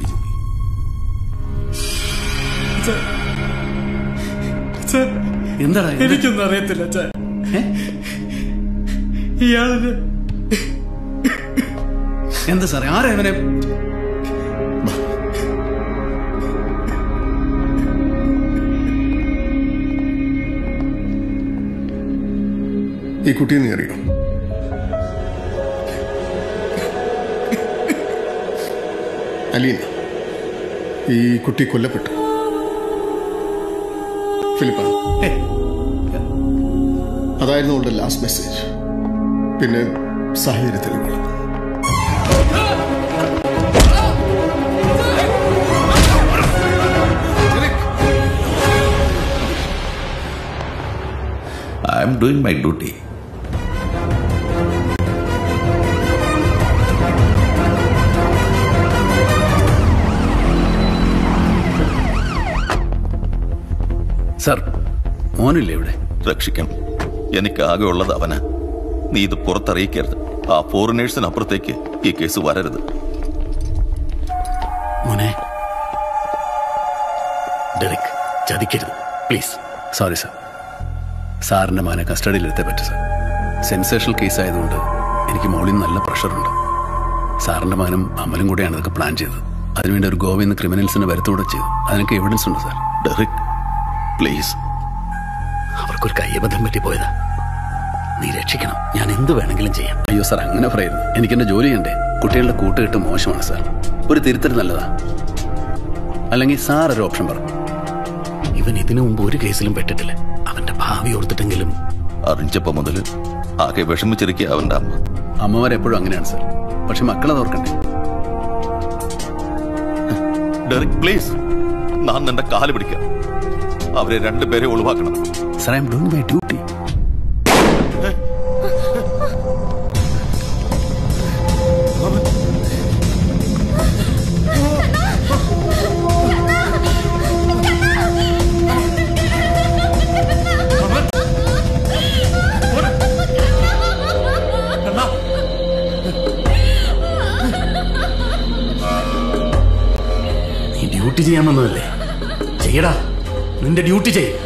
എന്താടാ ഇത്? എനിക്കൊന്നും അറിയത്തില്ല അച്ഛാ ഏ? ഇയാളിന് എന്താ സാറേ ആരാ ഇവനെ ഈ കുട്ടിയെ നീ അറിയോ അലീന ഈ കുട്ടി കൊല്ലപ്പെട്ടു ഫിലിപ്പാണ് അതായിരുന്നു അവളുടെ ലാസ്റ്റ് മെസ്സേജ് പിന്നെ സാഹചര്യ തെളിവുകൾ I am doing my duty. Sir മോനില്ലേ ഇവിടെ രക്ഷിക്കണം എനിക്ക് ആകെ ഉള്ളത് അവന് നീ ഇത് പുറത്തറിയിക്കരുത് ആ ഫോറിനേഴ്സിനപ്പുറത്തേക്ക് ഈ കേസ് വരരുത് മോനെ ഡെറിക് ചതിക്കരുത് പ്ലീസ് സോറി സാർ സാറിന്റെ മോനെ കസ്റ്റഡിയിലെടുത്തേ പറ്റൂ സാർ സെൻസേഷണൽ കേസ് ആയതുകൊണ്ട് എനിക്ക് മോളിൽ നിന്ന് നല്ല പ്രഷറുണ്ട് സാറിന്റെ മകനും അമലും കൂടെയാണ് ഇതൊക്കെ പ്ലാൻ ചെയ്തത് അതിനുവേണ്ടി ഒരു ഗോവയിൽ നിന്ന് ക്രിമിനൽസിനെ വരുത്തൂടെ ചെയ്തു അതിനൊക്കെ എവിഡൻസ് ഉണ്ട് സാർ ഡെറിക് പ്ലീസ് അവർക്കൊരു കയ്യബദ്ധം പറ്റി പോയതാ നീ രക്ഷിക്കണം ഞാൻ എന്ത് വേണമെങ്കിലും ചെയ്യാം അയ്യോ സാർ അങ്ങനെ പറയരുത് എനിക്ക് എന്റെ ജോലി ചെയ്യണ്ടേ കുട്ടികളുടെ കൂട്ടുകെട്ട് മോശമാണ് സാർ ഒരു തിരുത്തൽ നല്ലതാ അല്ലെങ്കിൽ സാർ ഒരു ഓപ്ഷൻ പറ ഇവൻ ഇതിനു മുമ്പ് ഒരു കേസിലും പെട്ടിട്ടില്ല അവന്റെ ഭാവി ഓർത്തിട്ടെങ്കിലും അറിഞ്ഞപ്പോ മുതൽ ആകെ വിഷമിച്ചിരിക്കുക അവന്റെ അമ്മ അമ്മമാരെപ്പോഴും അങ്ങനെയാണ് സാർ പക്ഷെ മക്കളത് ഓർക്കണ്ടേ ഡെറിക് പ്ലീസ് ഞാൻ നിന്റെ കാല് പിടിക്കാം അവരെ രണ്ടുപേരെ ഒഴിവാക്കണം sir I am doing my duty നീ ഡ്യൂട്ടി ചെയ്യാൻ വന്നതല്ലേ ചെയ്യടാ നിന്റെ ഡ്യൂട്ടി ചെയ്യ